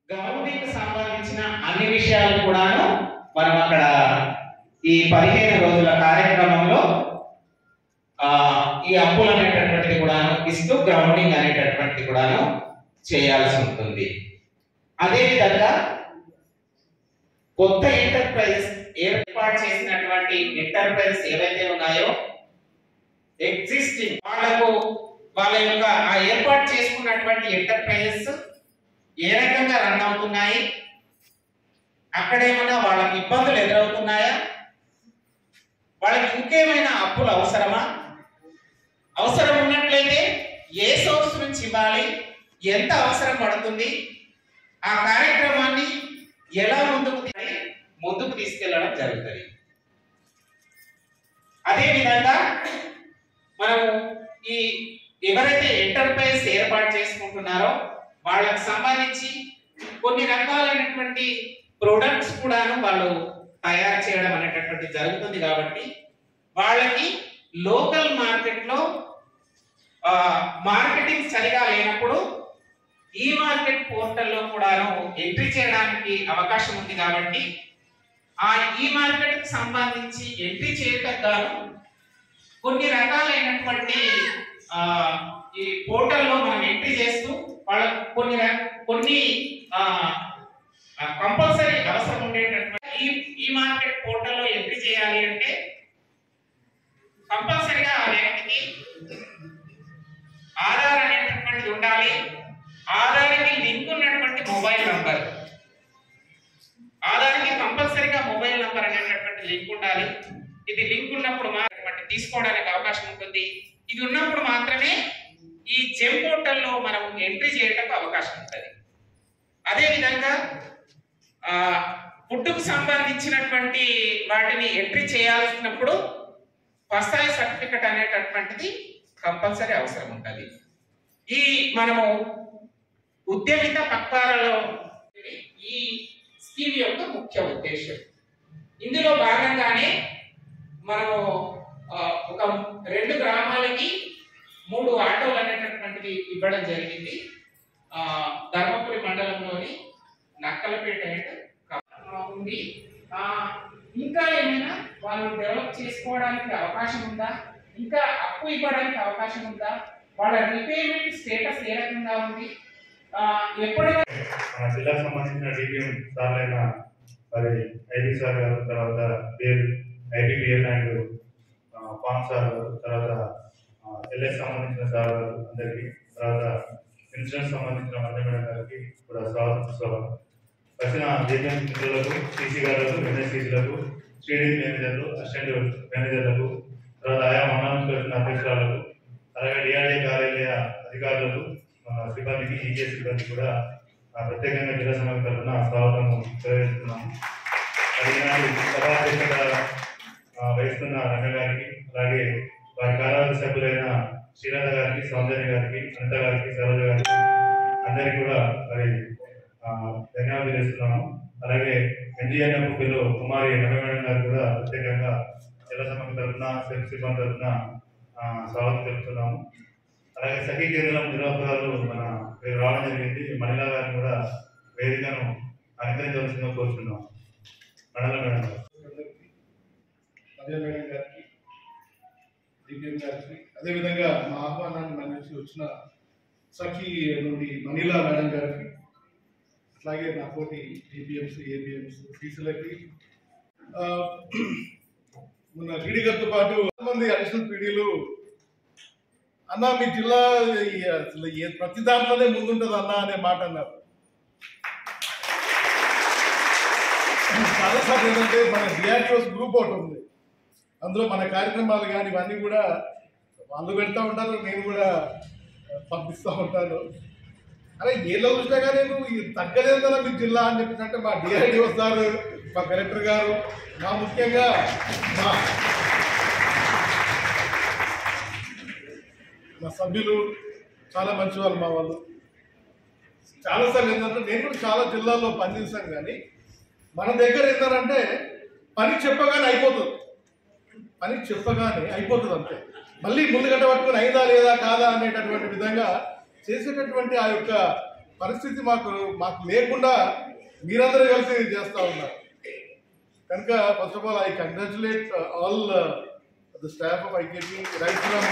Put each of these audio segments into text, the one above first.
Grounding సంబంధించిన అన్ని విషయాలు కూడాను మనం అక్కడ ఈ పదిహేను రోజుల కార్యక్రమంలో ఆ ఈ అప్పులు అనేటటువంటిది కూడాను ఇస్తూ గ్రౌండింగ్ అనేటటువంటిది కూడాను చేయాల్సి ఉంటుంది అదేవిధంగా కొత్త ఎంటర్ప్రైజ్ ఏర్పాటు చేసినటువంటి ఎంటర్ప్రైజ్ ఏవైతే ఉన్నాయో ఎగ్జిస్టింగ్ వాళ్ళకు వాళ్ళ యొక్క ఆ ఏర్పాటు చేసుకున్నటువంటి ఎంటర్ప్రైజెస్ ఏ రకంగా రన్ అవుతున్నాయి అక్కడ ఏమైనా వాళ్ళకి ఇబ్బందులు ఎదురవుతున్నాయా వాళ్ళకి ఇంకేమైనా అప్పులు అవసరమా అవసరం ఉన్నట్లయితే ఏ సోర్స్ నుంచి ఇవ్వాలి ఎంత అవసరం పడుతుంది ఆ కార్యక్రమాన్ని ఎలా ముందుకు తీ- ముందుకు తీసుకెళ్లడం జరుగుతుంది అదే విధంగా మనము ఈ ఎవరైతే ఎంటర్ప్రైజ్ ఏర్పాటు చేసుకుంటున్నారో వాళ్ళకి సంబంధించి కొన్ని రకాలైనటువంటి ప్రొడక్ట్స్ కూడాను వాళ్ళు తయారు చేయడం అనేటటువంటి జరుగుతుంది కాబట్టి వాళ్ళకి లోకల్ మార్కెట్లో మార్కెటింగ్ సరిగా లేనప్పుడు ఈ మార్కెట్ పోర్టల్లో కూడాను ఎంట్రీ చేయడానికి అవకాశం ఉంది కాబట్టి ఆ ఈ మార్కెట్ కి సంబంధించి ఎంట్రీ చేయటం గాను కొన్ని రకాలైనటువంటి ఆ, ఈ పోర్టల్లో మనం ఎంట్రీ చేస్తూ వాళ్ళకు కొన్ని ర- కొన్ని కంపల్సరీ అవసరం ఉండేటటువంటి ఈ ఈ మార్కెట్ పోర్టల్లో ఎంట్రీ చేయాలి అంటే కంపల్సరీగా ఆ వ్యక్తికి ఆధార్ అనేటటువంటిది ఉండాలి ఆధార్కి లింక్ ఉన్నటువంటి మొబైల్ నంబర్ ఆధార్కి కంపల్సరీగా మొబైల్ నంబర్ అనేటటువంటి లింక్ ఉండాలి ఇది లింక్ ఉన్నప్పుడు మాత్రమే తీసుకోవడానికి అవకాశం ఉంటుంది ఇది ఉన్నప్పుడు మాత్రమే ఈ జెమ్ పోర్టల్లో మనం ఎంట్రీ చేయడానికి అవకాశం ఉంటుంది అదే విధంగా ఆ ఫుడ్కు సంబంధించినటువంటి వాటిని ఎంట్రీ చేయాల్సినప్పుడు ఫస్తాయి సర్టిఫికెట్ అనేటటువంటిది కంపల్సరీ అవసరం ఉంటుంది ఈ మనము ఉద్యమిత పక్వాలలో ఈ స్కీమ్ యొక్క ముఖ్య ఉద్దేశం ఇందులో భాగంగానే మనము ఆ, ఒక రెండు గ్రామాలకి మూడు ఆటోలు అనేటటువంటిది ఇవ్వడం జరిగింది ఆ, ధర్మపురి మండలంలోని నక్కలపేట అండ్ క- ఉంది ఆ, ఇంకా ఏమైనా వాళ్ళు డెవలప్ చేసుకోవడానికి అవకాశం ఉందా ఇంకా అప్పు ఇవ్వడానికి అవకాశం ఉందా వాళ్ళ రిపేమెంట్ స్టేటస్ ఏ రకంగా ఉంది ఆ, ఎప్పటి మన జిల్లాకు సంబంధించిన డిపిఎం సార్లైన మరి ఐబీ సార్ గారు తర్వాత బిఎల్ ఐబీబిఎల్ అండ్ పాన్ సార్ గారు తర్వాత ఎల్ఎస్ సంబంధించిన సార్ గారు అందరికీ తర్వాత ఇన్సూరెన్స్ సంబంధించిన మంత్రి మేడం గారికి కూడా స్వాగతం సుస్వాగతం వచ్చిన జేపీఎం మిత్రులకు సీసీ గారులకు ఎన్ఎస్సీసీలకు స్టేడియం మేనేజర్లు అసిస్టెంట్ మేనేజర్లకు తర్వాత ఆయా మండలానికి వచ్చిన అధ్యక్షురాలకు అలాగే డిఆర్డీ కార్యాలయ అధికారులకు మన సిబ్బందికి ఈజీ సిబ్బంది కూడా ఆ, ప్రత్యేకంగా జిల్లా సమాజం తరఫున స్వాగతం తెలియజేస్తున్నాము మరి ఈనాడు సభాధ్యక్షత ఆ, వహిస్తున్న రంగ గారికి అలాగే వారి కార్యవర్గ సభ్యులైన శ్రీలత గారికి సౌందర్య గారికి అనిత గారికి సరోజ గారికి అందరికీ కూడా మరి ఆ, ధన్యవాదాలు తెలుస్తున్నాము అలాగే ఎన్జిఎన్ఎఫ్ పిల్లలు కుమారి నవమేడం గారు కూడా ప్రత్యేకంగా జిల్లా సమాజం తరఫున సెల్ఫ్ సిబ్బంది తరఫున ఆ, స్వాగతం తెలుపుతున్నాము అలాగే సఖీ కేంద్రం నిర్వాహకురాలు మన వీరు రావడం జరిగింది మహిళా గారిని కూడా వేదికను అలంకరించవలసిందిగా కోరుతున్నాం మండల మేడం గారు. మధ్య మేడం గారికి డిపిఎం గారికి అదేవిధంగా మా ఆహ్వానాన్ని మన్నించి వచ్చిన సఖీ నుండి మనీలా మేడం గారికి అట్లాగే నా పోటీ డిపిఎంస్ ఏబిఎంస్ ఫీజులకి మొన్న పీడీ గారితో పాటు మంది అడిషనల్ పీడీలు అన్న మీ జిల్లా ఈ అసలు ఏ ప్రతి దాంట్లోనే ముందుంటుంది అన్న అనే మాట అన్నారు చాలాసార్లు ఏంటంటే మన డిఆర్డిఓస్ గ్రూప్ ఒకటి ఉంది అందులో మన కార్యక్రమాలు కానీ ఇవన్నీ కూడా వాళ్ళు పెడతా ఉంటారు నేను కూడా పంపిస్తూ ఉంటాను అరే ఏలో చూసినా కానీ నువ్వు ఇది తగ్గలేదు కదా మీ జిల్లా అని చెప్పినట్టే మా డిఆర్డిఓ సార్ మా కలెక్టర్ గారు మా ముఖ్యంగా మా మా సభ్యులు చాలా మంచి వాళ్ళు మా వాళ్ళు చాలాసార్లు ఏంటంటే నేను కూడా చాలా జిల్లాల్లో పనిచేశాను కానీ మన దగ్గర ఏంటంటే పని చెప్పగానే అయిపోతుంది పని చెప్పగానే అయిపోతుంది అంతే మళ్ళీ ముందు గట్ట పట్టుకుని అయిందా లేదా కాదా అనేటటువంటి విధంగా చేసేటటువంటి ఆ యొక్క పరిస్థితి మాకు మాకు లేకుండా మీరందరూ కలిసి చేస్తూ ఉన్నారు కనుక first of all I congratulate all the staff of IKP right from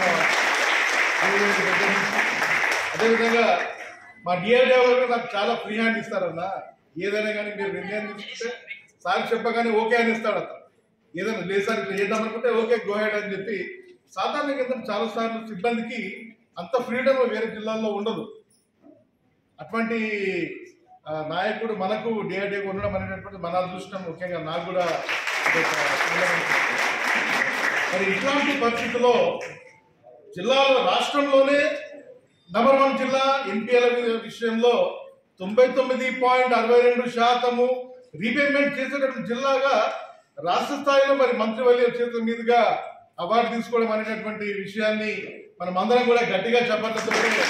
అదేవిధంగా మా డిఆర్డీ వాళ్ళు నాకు చాలా ఫ్రీ హ్యాండ్ ఇస్తారన్న ఏదైనా కానీ మీరు నిర్ణయం తీసుకుంటే సార్ చెప్పగానే ఓకే అని ఇస్తాడు అతను ఏదైనా లేదు సార్ ఇట్లా చేద్దాం అనుకుంటే ఓకే గో హెడ్ అని చెప్పి సాధారణంగా ఏంటంటే చాలా సార్లు సిబ్బందికి అంత ఫ్రీడమ్ వేరే జిల్లాల్లో ఉండదు అటువంటి ఆ, నాయకుడు మనకు డిఆర్డీ ఉండడం అనేటటువంటి మన అదృష్టం ముఖ్యంగా నాకు కూడా అదొక ఆనందం. మరి ఇట్లాంటి పరిస్థితుల్లో జిల్లాలో రాష్ట్రంలోనే నెంబర్ వన్ జిల్లా ఎన్పిఎల్ విషయంలో తొంభై తొమ్మిది పాయింట్ అరవై రెండు శాతము రీపేమెంట్ చేసేటటువంటి జిల్లాగా రాష్ట్ర స్థాయిలో మరి మంత్రివర్య చేతుల మీదుగా అవార్డు తీసుకోవడం అనేటటువంటి విషయాన్ని మనం అందరం కూడా గట్టిగా చెప్పడంతో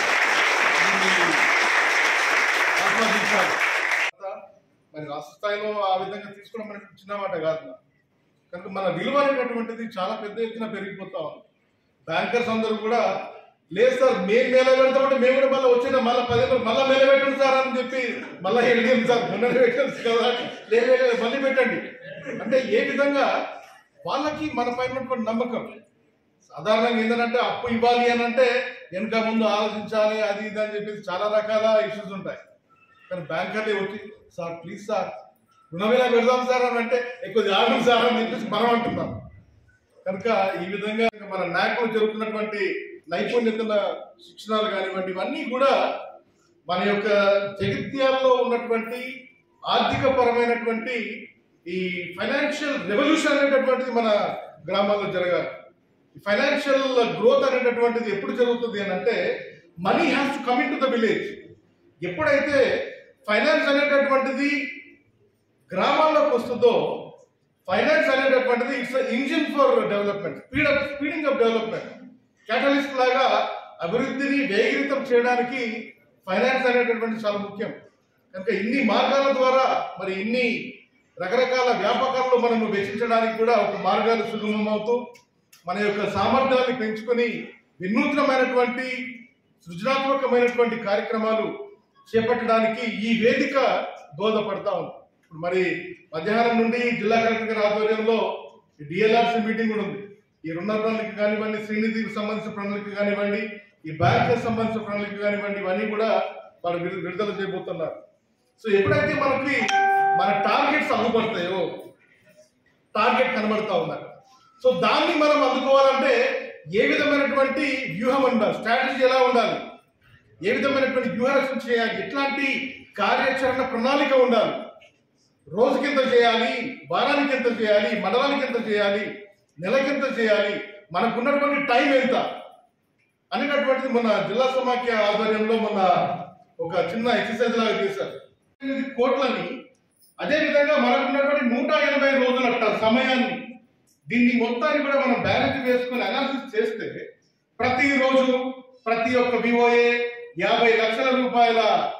ఆస్వాదించాలి మరి రాష్ట్ర స్థాయిలో ఆ విధంగా తీసుకోవడం అనేది చిన్న మాట కాదు నా. కనుక మన విలువ అనేటటువంటిది చాలా పెద్ద ఎత్తున పెరిగిపోతా ఉంది బ్యాంకర్స్ అందరూ కూడా లేదు సార్ మేము మేల పెడతామంటే మేము కూడా మళ్ళీ వచ్చిన మళ్ళీ పది రోజులు మళ్ళీ మేల పెట్టండి సార్ అని చెప్పి మళ్ళీ ఎడిఎం సార్ మొన్న పెట్టండి కదా లేదు లేదు, లేదు, మళ్ళీ పెట్టండి అంటే ఏ విధంగా వాళ్ళకి మన పైన ఉన్నటువంటి నమ్మకం సాధారణంగా ఏంటంటే అప్పు ఇవ్వాలి అని అంటే వెనక ముందు ఆలోచించాలి అది ఇది అని చెప్పేసి చాలా రకాల ఇష్యూస్ ఉంటాయి కానీ బ్యాంకర్లే వచ్చి సార్ ప్లీజ్ సార్ రుణమేలా పెడదాం సార్ అని అంటే ఎక్కువ ఆగం సార్ అని చెప్పేసి మనం అంటున్నాం కనుక ఈ విధంగా మన నాయకులు జరుగుతున్నటువంటి నైపుణ్యతల శిక్షణాలు కానివ్వండి ఇవన్నీ కూడా మన యొక్క జగిత్యాల్లో ఉన్నటువంటి ఆర్థిక పరమైనటువంటి ఈ ఫైనాన్షియల్ రెవల్యూషన్ అనేటటువంటిది మన గ్రామాల్లో జరగాలి ఫైనాన్షియల్ గ్రోత్ అనేటటువంటిది ఎప్పుడు జరుగుతుంది అని అంటే money has to coming to the village ఎప్పుడైతే ఫైనాన్స్ అనేటటువంటిది గ్రామాల్లోకి వస్తుందో ఫైనాన్స్ అనేటటువంటిది it's engine for development speed up speeding up development catalyst లాగా అభివృద్ధిని వేగరితం చేయడానికి ఫైనాన్స్ అనేటటువంటి చాలా ముఖ్యం కనుక ఇన్ని మార్గాల ద్వారా మరి ఇన్ని రకరకాల వ్యాపకాల్లో మనం వెచ్చించడానికి కూడా ఒక మార్గాలు సుగమం అవుతూ మన యొక్క సామర్థ్యాన్ని పెంచుకొని వినూత్నమైనటువంటి సృజనాత్మకమైనటువంటి కార్యక్రమాలు చేపట్టడానికి ఈ వేదిక దోహదపడతా ఉంది ఇప్పుడు మరి మధ్యాహ్నం నుండి జిల్లా కలెక్టర్ గారి ఆధ్వర్యంలో డిఎల్ఆర్సీ మీటింగ్ కూడా ఉంది ఈ రుణ ప్రణాళిక కానివ్వండి శ్రీనిధికి సంబంధించిన ప్రణాళిక కానివ్వండి ఈ బ్యాంకు సంబంధించిన ప్రణాళిక కానివ్వండి ఇవన్నీ కూడా వాళ్ళు విడు- విడుదల చేయబోతున్నారు సో ఎప్పుడైతే మనకి మన టార్గెట్స్ అందుపడతాయో టార్గెట్ కనబడతా ఉన్నారు సో దాన్ని మనం అందుకోవాలంటే ఏ విధమైనటువంటి వ్యూహం ఉండాలి స్ట్రాటజీ ఎలా ఉండాలి ఏ విధమైనటువంటి వ్యూహరచన చేయాలి ఎట్లాంటి కార్యాచరణ ప్రణాళిక ఉండాలి రోజుకి ఎంత చేయాలి వారానికి ఎంత చేయాలి మండలానికి ఎంత చేయాలి నెలకి ఎంత చేయాలి మనకున్నటువంటి టైం ఎంత అనేటటువంటిది మన జిల్లా సమాఖ్య ఆధ్వర్యంలో మన ఒక చిన్న ఎక్సర్సైజ్ లాగా చేశారు ఎనిమిది కోట్లని అదే విధంగా మనకున్నటువంటి నూట ఎనభై రోజుల ట- సమయాన్ని దీన్ని మొత్తాన్ని కూడా మనం బ్యాలెన్స్ వేసుకుని అనాలిసిస్ చేస్తే ప్రతిరోజు ప్రతి ఒక్క వివోఏ యాభై లక్షల రూపాయల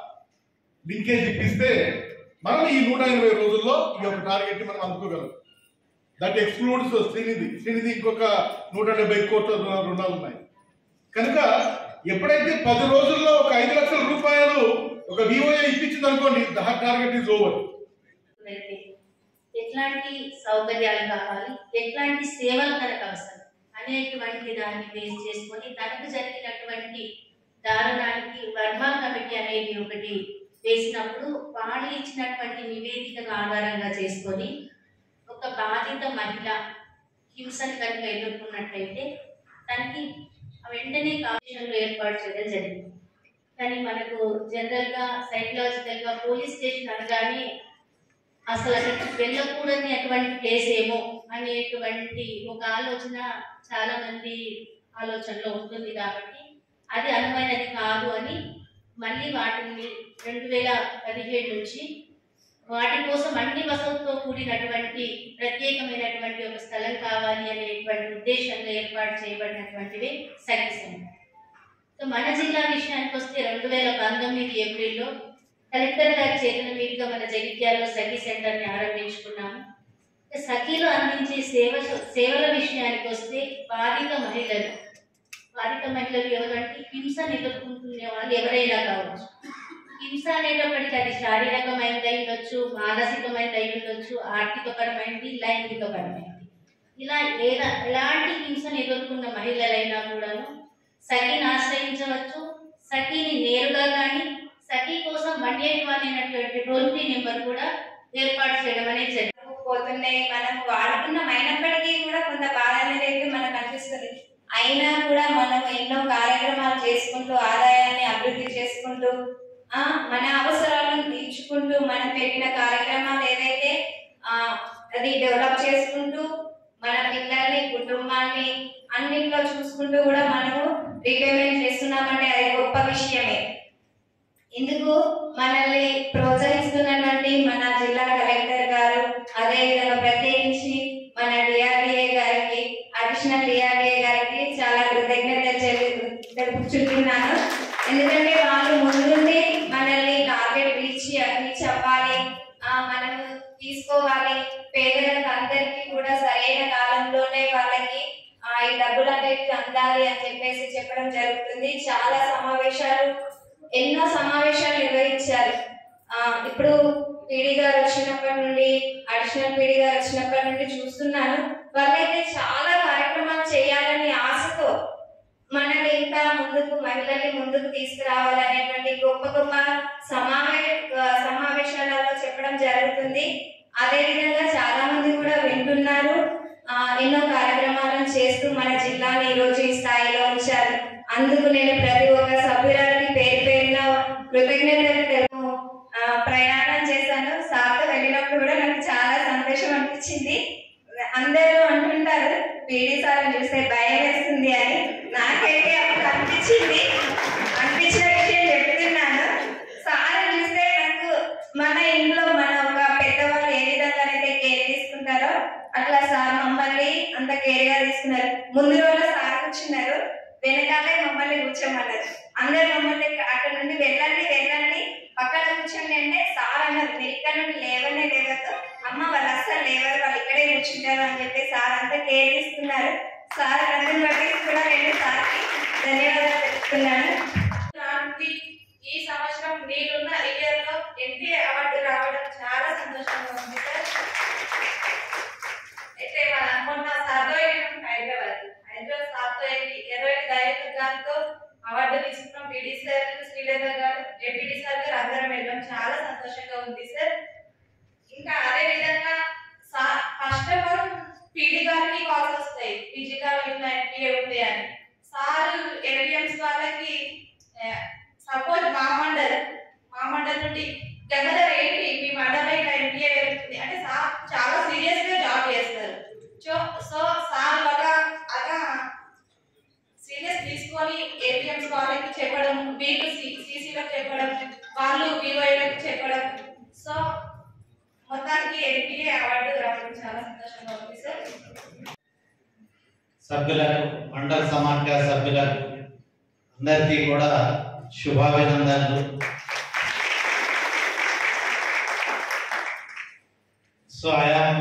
లింకేజ్ ఇప్పిస్తే మనం ఈ నూట ఎనభై రోజుల్లో ఈ యొక్క టార్గెట్ ని మనం అందుకోగలం దట్ ఎక్స్క్లూడ్స్ శ్రీనిధి శ్రీనిధి ఇంకొక నూట డెబ్బై కోట్ల రుణ- రుణాలు ఉన్నాయి కనుక ఎప్పుడైతే పది రోజుల్లో ఒక ఐదు లక్షల రూపాయలు ఒక వివోఏ ఇప్పించింది అనుకోండి ద టార్గెట్ ఈజ్ ఓవర్ అయితే ఎట్లాంటి సౌకర్యాలు కావాలి ఎట్లాంటి సేవలు తనకు అవసరం అనేటువంటి దాన్ని బేస్ చేసుకొని తనకు జరిగినటువంటి దారుణానికి వర్మ కమిటీ అనేది ఒకటి వేసినప్పుడు వాళ్ళు ఇచ్చినటువంటి నివేదికను ఆధారంగా చేసుకొని ఒక బాధిత మహిళ హింసను కనుక ఎదుర్కొన్నట్లయితే తనకి వెంటనే కాంపిటీషన్లో ఏర్పాటు చేయడం జరిగింది కానీ మనకు జనరల్ గా సైకలాజికల్ గా పోలీస్ స్టేషన్ అనగానే అసలు అక్కడికి వెళ్ళకూడని అటువంటి ప్లేస్ ఏమో అనేటువంటి ఒక ఆలోచన చాలా మంది ఆలోచనలో ఉంటుంది కాబట్టి అది అనువైనది కాదు అని మళ్ళీ వాటిని రెండు వేల పదిహేడు నుంచి వాటి కోసం అన్ని వసతులతో కూడినటువంటి ప్రత్యేకమైనటువంటి ఒక స్థలం కావాలి అనేటువంటి ఉద్దేశంగా ఏర్పాటు చేయబడినటువంటివి సఖి సెంటర్ సో మన జిల్లా విషయానికి వస్తే రెండు వేల పంతొమ్మిది ఏప్రిల్లో కలెక్టర్ గారి చేతుల మీదుగా మన జగిత్యాలలో సఖీ సెంటర్ని ఆరంభించుకున్నాము సఖీలో అందించే సేవ సేవల విషయానికి వస్తే బాధిత మహిళలు బాధిత మహిళలు ఎవరంటే హింస ఎదుర్కొంటునే వాళ్ళు ఎవరైనా కావచ్చు హింస అనేటప్పటికి అది శారీరకమైనది అయి ఉండొచ్చు మానసికమైనది అయి ఉండొచ్చు ఆర్థికపరమైనది లైంగికపరమైనది ఇలా ఏదా ఎలాంటి హింసను ఎదుర్కొన్న మహిళలైనా కూడాను సఖిని ఆశ్రయించవచ్చు సఖిని నేరుగా కానీ సఖీ కోసం వన్ ఎయిట్ వన్ అయినటువంటి టోల్ ఫ్రీ నెంబర్ కూడా ఏర్పాటు చేయడం అనేది జరిగింది పోతున్నాయి మనం వాడుకున్నాం అయినప్పటికీ కూడా కొంత బాధ అనేది అయితే మనకు అనిపిస్తుంది అయినా కూడా మనం ఎన్నో కార్యక్రమాలు చేసుకుంటూ ఆదాయాన్ని అభివృద్ధి చేసుకుంటూ ఆ మన అవసరాలను తీర్చుకుంటూ మనం పెట్టిన కార్యక్రమాలు ఏదైతే ఆ అది డెవలప్ చేసుకుంటూ మన పిల్లల్ని కుటుంబాన్ని అన్నింటిలో చూసుకుంటూ కూడా మనము రీపేమెంట్ చేస్తున్నామంటే అది గొప్ప విషయమే ఇందుకు మనల్ని ప్రోత్సహిస్తున్నటువంటి మన జిల్లా కలెక్టర్ గారు అదే విధంగా ప్రత్యేకించి మన డిఆర్డిఏ గారికి అడిషనల్ డిఆర్డిఏ గారికి చాలా కృతజ్ఞతలు చెల్లి- తెలుపుచుంటున్నాను ఎందుకంటే వాళ్ళు ముందుండి మనల్ని టార్గెట్ రీచ్ రీచ్ అవ్వాలి ఆ, మనము తీసుకోవాలి పేదలకు అందరికీ కూడా సరైన కాలంలోనే వాళ్ళకి ఆ, ఈ డబ్బులు అనేవి అందాలి అని చెప్పేసి చెప్పడం జరుగుతుంది చాలా సమావేశాలు ఎన్నో సమావేశాలు నిర్వహించారు ఆ, ఇప్పుడు పీడి గారు వచ్చినప్పటి నుండి అడిషనల్ పీడి గారు వచ్చినప్పటి నుండి చూస్తున్నాను వాళ్ళైతే చాలా కార్యక్రమాలు చేయాలని ఆశతో మనల్ని ఇంకా ముందుకు మహిళల్ని ముందుకు తీసుకురావాలనేటువంటి గొప్ప గొప్ప సమావే సమావేశాలలో చెప్పడం జరుగుతుంది అదే విధంగా చాలా మంది కూడా వింటున్నారు ఆ, ఎన్నో కార్యక్రమాలను చేస్తూ మన జిల్లాని ఈ రోజు ఈ స్థాయిలో ఉంచారు అందుకు నేను ప్రతి ఒక్క సభ్యురాలకి పేరు పేరున కృతజ్ఞతలు తెలుపు ఆ, ప్రయాణం చేశాను సార్తో వెళ్ళినప్పుడు కూడా నాకు చాలా సంతోషం అనిపించింది అందరూ అంటుంటారు పీడి సార్ చూస్తే భయం వేస్తుంది అని నాకైతే అప్పుడు అనిపించింది అనిపించిన విషయం చెప్తున్నాను సార్ చూస్తే నాకు మన ఇంట్లో మన ఒక పెద్దవాళ్ళు ఏ విధంగానైతే కేర్ తీసుకుంటారో అట్లా సార్ మమ్మల్ని అంత కేర్ గా తీసుకున్నారు ముందు రోజు సార్ కూర్చున్నారు వెనకాలే మమ్మల్ని కూర్చోమన్నారు అందరు మమ్మల్ని అక్కడ నుండి వెళ్ళండి వెళ్ళండి పక్కన కూర్చోండి అంటే సార్ అన్నారు మీరు ఇక్కడ నుండి లేవనే లేవద్దు అమ్మ వాళ్ళు అస్సలు లేవరు వాళ్ళు ఇక్కడే కూర్చుంటారు అని చెప్పి సార్ అంతా కేర్ తీసుకున్నారు సార్ అందరిని బట్టి కూడా నేను సార్కి ధన్యవాదాలు తెలుపుతున్నాను లాంటి ఈ సంవత్సరం మీరున్న ఇయర్ లో ఎంపీ అవార్డు రావడం చాలా సంతోషంగా ఉంది సార్ అయితే మన మొన్న సార్తో వెళ్ళినాం హైదరాబాద్ హైదరాబాద్ సార్తో వెళ్ళి ఇరవై డైరెక్టర్ గారితో అవార్డు తీసుకున్నాం పీడీ సార్ శ్రీలేదర్ గారు ఎంపీడీ సార్ గారు అందరం వెళ్ళాం చాలా సంతోషంగా ఉంది సార్ ఇంకా అదే విధంగా ఫస్ట్ ఆఫ్ ఆల్ పీడీ గారికి కాల్స్ వస్తాయి ఈ జిల్లాలో ఇట్లా ఎంపీఏ ఉంది అని సార్ ఏవిఎంస్ వాళ్ళకి సపోజ్ మా మండల్ మా మండల్ నుండి గంగాధర్ ఏంటి మీ మండలం ఇట్లా ఎంపీఏ వెళ్తుంది అంటే సార్ చాలా సీరియస్ గా జాబ్ చేస్తారు సో సో సార్ వల్ల అలా సీరియస్ తీసుకొని ఏపీఎంస్ వాళ్ళకి చెప్పడం వీళ్ళు సీసీలకు చెప్పడం వాళ్ళు వివోలకు చెప్పడం సో మొత్తానికి ఎంపీఏ అవార్డు రావడం చాలా సంతోషంగా ఉంది సార్ సభ్యులకు మండల సమాఖ్య సభ్యులకు అందరికీ కూడా శుభాభినందనలు so I am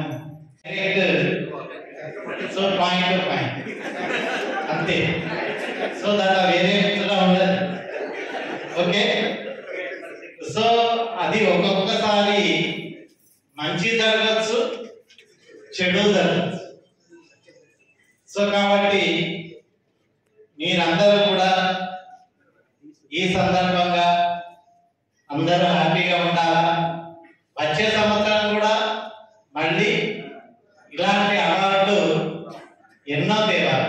so point to point అంతే సో దాంట్లో వేరే కూడా ఉండదు ఓకే సో అది ఒక్కొక్కసారి మంచి జరగచ్చు చెడు జరగచ్చు సో కాబట్టి మీరందరూ కూడా ఈ సందర్భంగా అందరూ హ్యాపీగా ఉండాలా వచ్చే సంవత్సరం కూడా మళ్ళీ ఇలాంటి అవార్డు ఎన్నో తేవాలి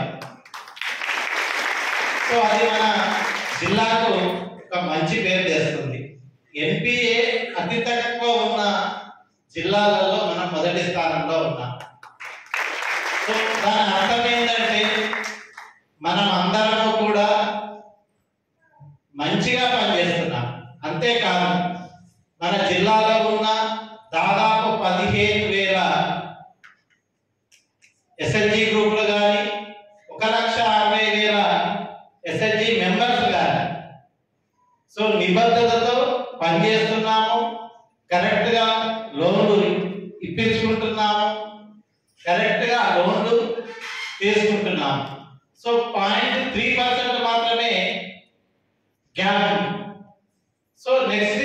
సో అది మన జిల్లాకు ఒక మంచి పేరు తెస్తుంది ఎన్పిఏ అతి తక్కువ ఉన్న జిల్లాలలో మనం మొదటి స్థానంలో ఉన్నాం సో దాని అర్థం ఏంటంటే మనం అందరము కూడా మంచిగా పనిచేస్తున్నాం అంతేకాదు మన జిల్లాలో ఉన్న దాదాపు పదిహేను వేల ఎస్ఎల్జి గ్రూపులు కానీ ఒక లక్ష అరవై వేల ఎస్ఎల్జి మెంబర్స్ కానీ సో నిబద్ధతతో పనిచేస్తున్నాము కరెక్ట్ గా లోన్లు ఇప్పించుకుంటున్నాము కరెక్ట్ గా లోన్లు తీసుకుంటున్నాము సో పాయింట్ త్రీ పర్సెంట్ మాత్రమే గ్యాప్ సో నెక్స్ట్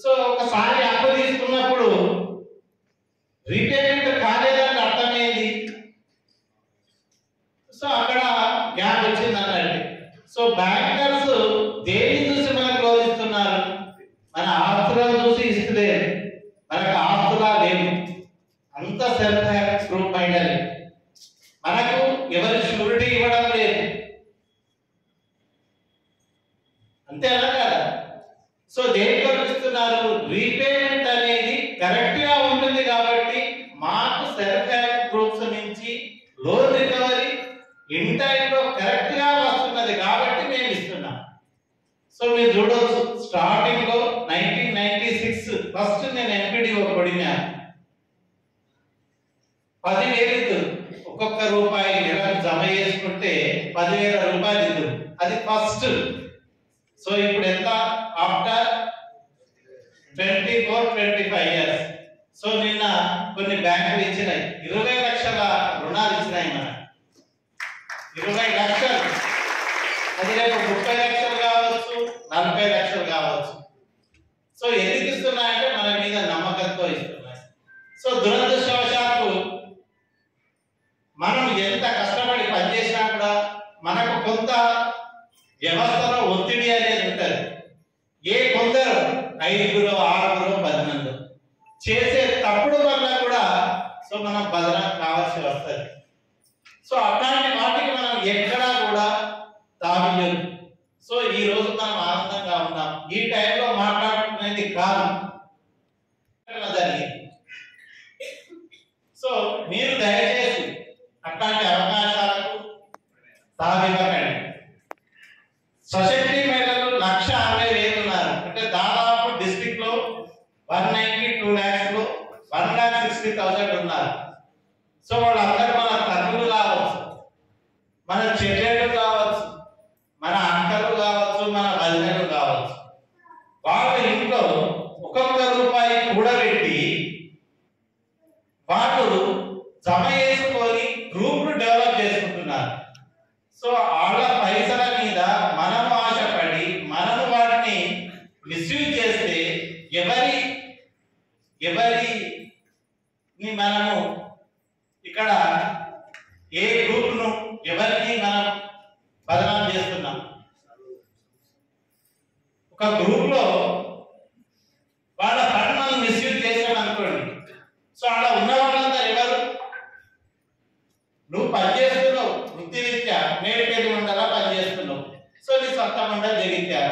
సో ఒకసారి అప్పు తీసుకున్నప్పుడు రీపేమెంట్ కాలేదని అర్థమైంది సో అక్కడ గ్యాప్ వచ్చింది అన్నట్టు సో బ్యాంకర్స్ దేన్ని చూసి మనకు లోధిస్తున్నారు మన ఆస్తులను చూసి ఇస్తలేదు మనకు ఆస్తులా లేవు అంత సెల్ఫ్ హెల్ప్ గ్రూప్ అయినది మనకు ఎవరి షూరిటీ ఇవ్వడం లేదు అంతేనా కదా సో దేంట్లో ఇస్తున్నారు రీపేమెంట్ అనేది కరెక్ట్ గా ఉంటుంది కాబట్టి మాకు సెల్ఫ్ హెల్ప్ గ్రూప్స్ నుంచి లోన్ రికవరీ ఇన్ టైంలో కరెక్ట్ గా వస్తున్నది కాబట్టి మేము ఇస్తున్నాం సో మీరు చూడవచ్చు స్టార్టింగ్ లో నైన్టీన్ నైన్టీ సిక్స్ ఫస్ట్ నేను ఎంపీడీఓ కొడినా పదివేలు ఇద్దరు ఒక్కొక్క రూపాయి నెలకు జమ చేసుకుంటే పదివేల రూపాయలు ఇద్దరు అది ఫస్ట్ సో ఇప్పుడు ఎంత after twenty four twenty five years so నిన్న కొన్ని బ్యాంకులు ఇచ్చినాయి ఇరవై లక్షల రుణాలు ఇచ్చినాయి మన ఇరవై లక్షలు అది రేపు ముప్పై లక్షలు కావచ్చు నలభై లక్షలు కావచ్చు సో ఎందుకు ఇస్తున్నాయంటే మన మీద నమ్మకంతో ఇస్తున్నాయి సో దురదృష్టవశాత్తు మనం ఎంత కష్టపడి పనిచేసినా కూడా మనకు కొంత వ్యవస్థలో ఒత్తిడి అనేది ఉంటుంది ఏ కొందరు ఐదుగురు ఆరుగురు పది మంది చేసే తప్పుడు వల్ల కూడా సో మనం బదనం కావాల్సి వస్తుంది సో అట్లాంటి వాటికి మనం ఎక్కడా కూడా తావిలేదు సో ఈ రోజు మనం ఆనందంగా ఉన్నాం ఈ టైంలో మాట్లాడుకునేది కాదు జరిగింది సో మీరు దయచేసి అట్లాంటి అవకాశాలకు తావివ్వకండి సొసైటీ మహిళలు లక్ష అరవై వేలు ఉన్నారు అంటే దాదాపు డిస్ట్రిక్ట్ లో వన్ నైన్టీ టూ ల్యాక్స్ లో వన్ ల్యాక్ సిక్స్టీ థౌసండ్ ఉన్నారు సో వాళ్ళందరూ మన తల్లులు కావచ్చు మన చెల్లెళ్ళు కావచ్చు మన అక్కలు కావచ్చు మన వదినలు కావచ్చు వాళ్ళ ఇంట్లో ఒక్కొక్క రూపాయి కూడబెట్టి వాళ్ళు జమ చేసుకొని గ్రూప్ డెవలప్ చేసుకుంటున్నారు సో వాళ్ళ పైసల మీద మనము ఆశపడి మనము వాటిని మిస్యూజ్ చేస్తే ఎవరి ఎవరిని మనము ఇక్కడ ఏ గ్రూప్ ను ఎవరిని మనం బదనాం చేస్తున్నాం ఒక గ్రూప్ లో వాళ్ళ ఫండ్ మనం మిస్యూజ్ చేసాం అనుకోండి సో అలా ఉన్న వాళ్ళందరూ ఎవరు నువ్వు పనిచేస్తున్నావు వృత్తిరీత్యా మేడిపల్లి మండల పనిచేస్తున్నావు సో నీ సొంత మండలి జగిత్యాల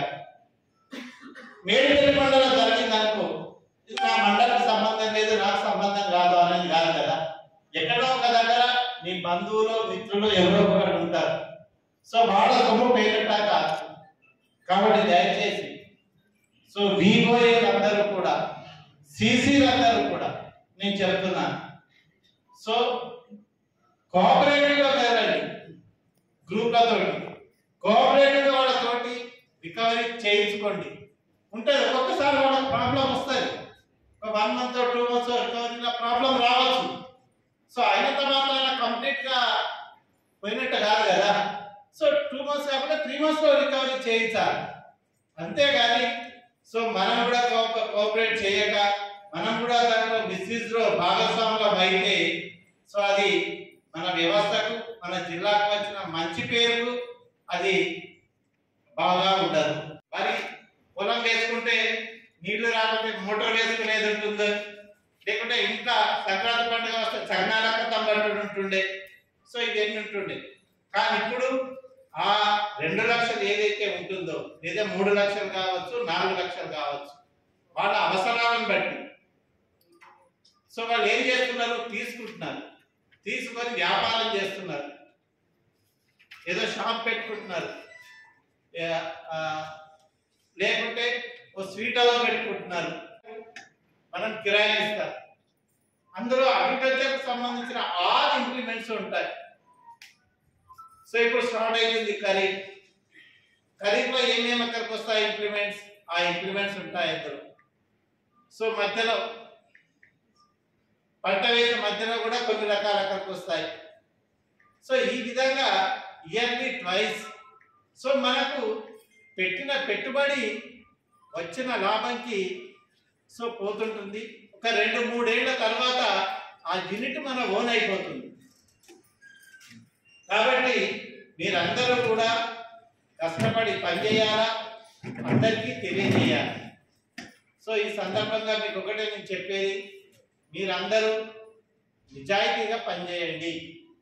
మేడిపల్లి మండలం జరిగింది అనుకో ఇది నా మండలికి సంబంధం లేదు నాకు సంబంధం కాదు అనేది కాదు కదా ఎక్కడో ఒక దగ్గర నీ బంధువులు మిత్రులు ఎవరో ఒకరు ఉంటారు సో వాళ్ళ సొమ్ము పేరిట కాదు కాబట్టి దయచేసి సో అందరూ కూడా అందరూ కూడా నేను చెప్తున్నాను సో కోఆపరేటివ్ గా వెళ్ళండి గ్రూప్లతో కోఆపరేటివ్ గా వాళ్ళతోటి రికవరీ చేయించుకోండి ఉంటుంది ఒక్కొక్కసారి వాళ్ళకి ప్రాబ్లం వస్తుంది ఒక వన్ మంత్ టూ మంత్స్ రికవరీలో ప్రాబ్లం రావచ్చు సో అయినంత మాత్రాన కంప్లీట్ గా పోయినట్టు కాదు కదా సో టూ మంత్స్ కాకుండా త్రీ మంత్స్ లో రికవరీ చేయించాలి అంతేగాని సో మనం కూడా కోఆప- కోఆపరేట్ చేయక మనం కూడా దాంట్లో మిస్యూజ్ లో భాగస్వాములం అయితే సో అది మన వ్యవస్థకు మన జిల్లాకు వచ్చిన మంచి పేరుకు అది బాగా ఉండదు మరి పొలం వేసుకుంటే నీళ్లు రాకపోతే మోటార్ వేసుకునేది ఉంటుందో లేకుంటే ఇంట్లో సంక్రాంతి పండుగ వస్తే చంగాలకు తంబట్టు ఉంటుండే సో ఇవన్నీ ఉంటుండే కానీ ఇప్పుడు ఆ రెండు లక్షలు ఏదైతే ఉంటుందో లేదా మూడు లక్షలు కావచ్చు నాలుగు లక్షలు కావచ్చు వాళ్ళ అవసరాలను బట్టి సో వాళ్ళు ఏం చేస్తున్నారు తీసుకుంటున్నారు తీసుకొని వ్యాపారం చేస్తున్నారు ఏదో షాప్ పెట్టుకుంటున్నారు ఏ- ఆ, లేకుంటే ఓ స్వీట్ హౌస్ పెట్టుకుంటున్నారు మనం కిరాయి ఇస్తాం అందులో అగ్రికల్చర్ సంబంధించిన ఆల్ ఇంప్లిమెంట్స్ ఉంటాయి సో ఇప్పుడు స్టార్ట్ అయింది ఖరీఫ్ ఖరీఫ్ లో ఏమేమి అక్కడికి వస్తాయి ఇంప్లిమెంట్స్ ఆ ఇంప్లిమెంట్స్ ఉంటాయి అందులో సో మధ్యలో పంట వేసిన మధ్యలో కూడా కొన్ని రకాల అక్కడికి వస్తాయి సో ఈ విధంగా ఇయర్లీ ట్వైస్ సో మనకు పెట్టిన పెట్టుబడి వచ్చిన లాభంకి సో పోతుంటుంది ఒక రెండు మూడేళ్ల తర్వాత ఆ యూనిట్ మన ఓన్ అయిపోతుంది కాబట్టి మీరందరూ కూడా కష్టపడి పనిచేయాలా అందరికీ తెలియజేయాలి సో ఈ సందర్భంగా మీకు ఒకటే నేను చెప్పేది మీరందరూ నిజాయితీగా పనిచేయండి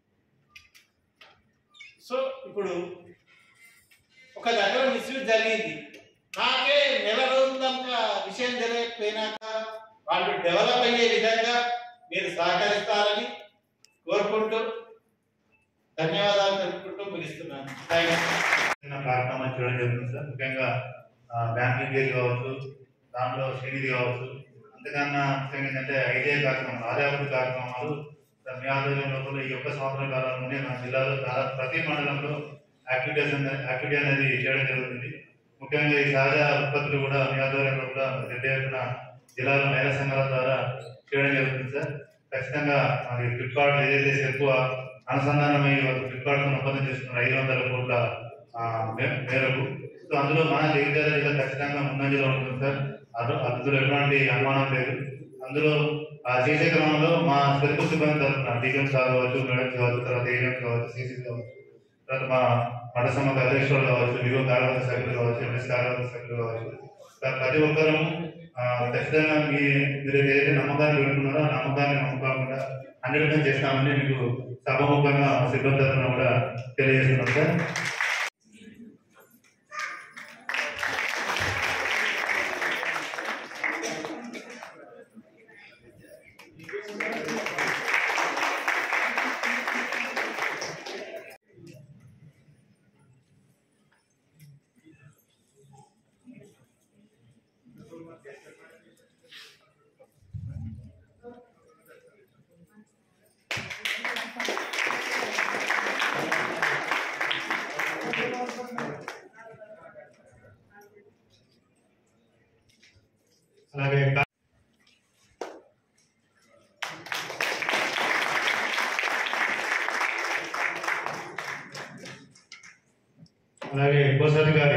సో ఇప్పుడు ఒక దగ్గర మిస్యూజ్ జరిగింది నాకే నెల రోజులంతా విషయం తెలియకపోయినాక వాళ్ళు డెవలప్ అయ్యే విధంగా మీరు సహకరిస్తారని కోరుకుంటూ ధన్యవాదాలు తెలుపుకుంటూ ముగిస్తున్నాను థ్యాంక్ యూ చిన్న కార్యక్రమాలు చేయడం జరుగుతుంది సార్ ముఖ్యంగా బ్యాంక్ లింకేజ్ కావచ్చు దాంట్లో శ్రీనిధి కావచ్చు అంతకన్నా ముఖ్యంగా ఏంటంటే ఐదే కార్యక్రమాలు ఆదాయాభివృద్ధి కార్యక్రమాలు సార్ మీ ఆధ్వర్యంలో కూడా ఈ ఒక్క సంవత్సరం కాలంలోనే మన జిల్లాలో దాదాపు ప్రతి మండలంలో యాక్టివిటీస్ అనేది యాక్టివిటీ అనేది చేయడం జరుగుతుంది ముఖ్యంగా ఈ సహజ ఉత్పత్తులు కూడా మీ ఆధ్వర్యంలో కూడా పెద్ద ఎత్తున జిల్లాలో మహిళా సంఘాల ద్వారా చేయడం జరుగుతుంది సార్ ఖచ్చితంగా మరి ఫ్లిప్కార్ట్ ఏదైతే ఎక్కువ అనుసంధానమై వాళ్ళు ఫ్లిప్కార్ట్ ఒప్పందం చేసుకున్నారు ఐదు వందల కోట్ల ఆ, మే- మేరకు సో అందులో మన జగిత్యాల జిల్లా ఖచ్చితంగా ముందంజలో ఉంటుంది సార్ అది అందులో ఎటువంటి అనుమానం లేదు అందులో ఆ చేసే క్రమంలో మా తెలుగు సిబ్బంది తరఫున డీఎం సార్ కావచ్చు మేడం కావచ్చు తర్వాత ఏఎం కావచ్చు సీసీ కావచ్చు తర్వాత మా మఠ సమాజ అధ్యక్షులు కావచ్చు వివో కార్యవర్గ సభ్యులు కావచ్చు ఎంఎస్ కార్యవర్గ సభ్యులు కావచ్చు సార్ ప్రతి ఒక్కరూ ఆ, ఖచ్చితంగా మీ మీరు ఏదైతే నమ్మకాన్ని పెట్టుకున్నారో ఆ నమ్మకాన్ని నమ్మకాకుండా హండ్రెడ్ పర్సెంట్ చేస్తామని మీకు సభముఖంగా మా సిబ్బంది తరఫున కూడా తెలియజేస్తున్నాం సార్ అలాగే కా- అలాగే కోశాధికారి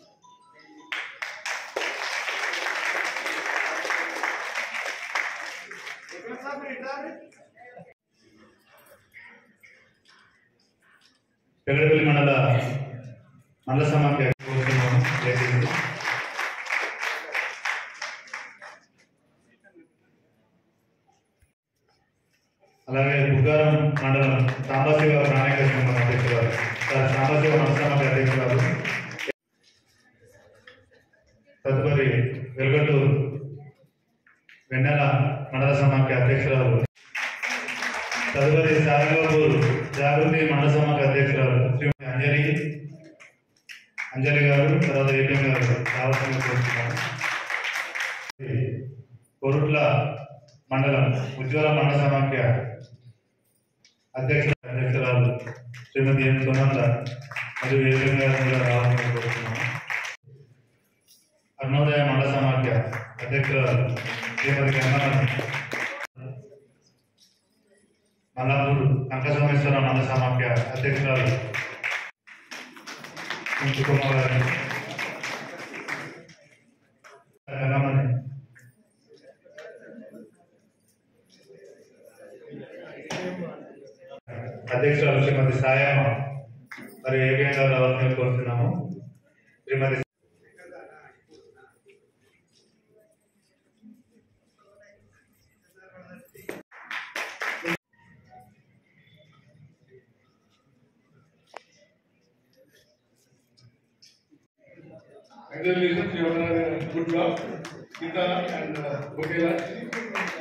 పెగడపల్లి మండల మండల సమాఖ్య కోరుతున్నాము. దయచేసి. అలాగే బుగ్గారం మండలం సాంబశివ ప్రాణాయక సంఘం అధ్యక్షురాలు సార్ సాంబశివ మనసమాఖ్య అధ్యక్షురాలు తదుపరి వెలుగటూరు వెన్నెల మండల సమాఖ్య అధ్యక్షురాలు తదుపరి సారంగపూర్ జాగృతి మండల సమాఖ్య అధ్యక్షురాలు శ్రీమతి అంజలి అంజలి గారు తర్వాత ఏపీఎం గారు రావాల్సిందిగా కోరుతున్నాను కొరుట్ల మండలం ఉజ్వల మండల సమాఖ్య అధ్యక్ష అధ్యక్షురాలు శ్రీమతి ఎం సునంద మరియు ఏపీఎం గారు కూడా రావాలని కోరుతున్నాను అరుణోదయ మండల సమాఖ్య అధ్యక్షురాలు శ్రీమతి గంగమ్మ మల్లాపూర్ కంకసోమేశ్వర మండల సమాఖ్య అధ్యక్షురాలు కుంకు కుమార్ గారు గంగమ్మని అధ్యక్షురాలు శ్రీమతి సాయమ్మ మరి ఏపీఎం గారు రావాలని కోరుతున్నాము శ్రీమతి Congratulations, you have done a good job. Gita and uh, Bokela.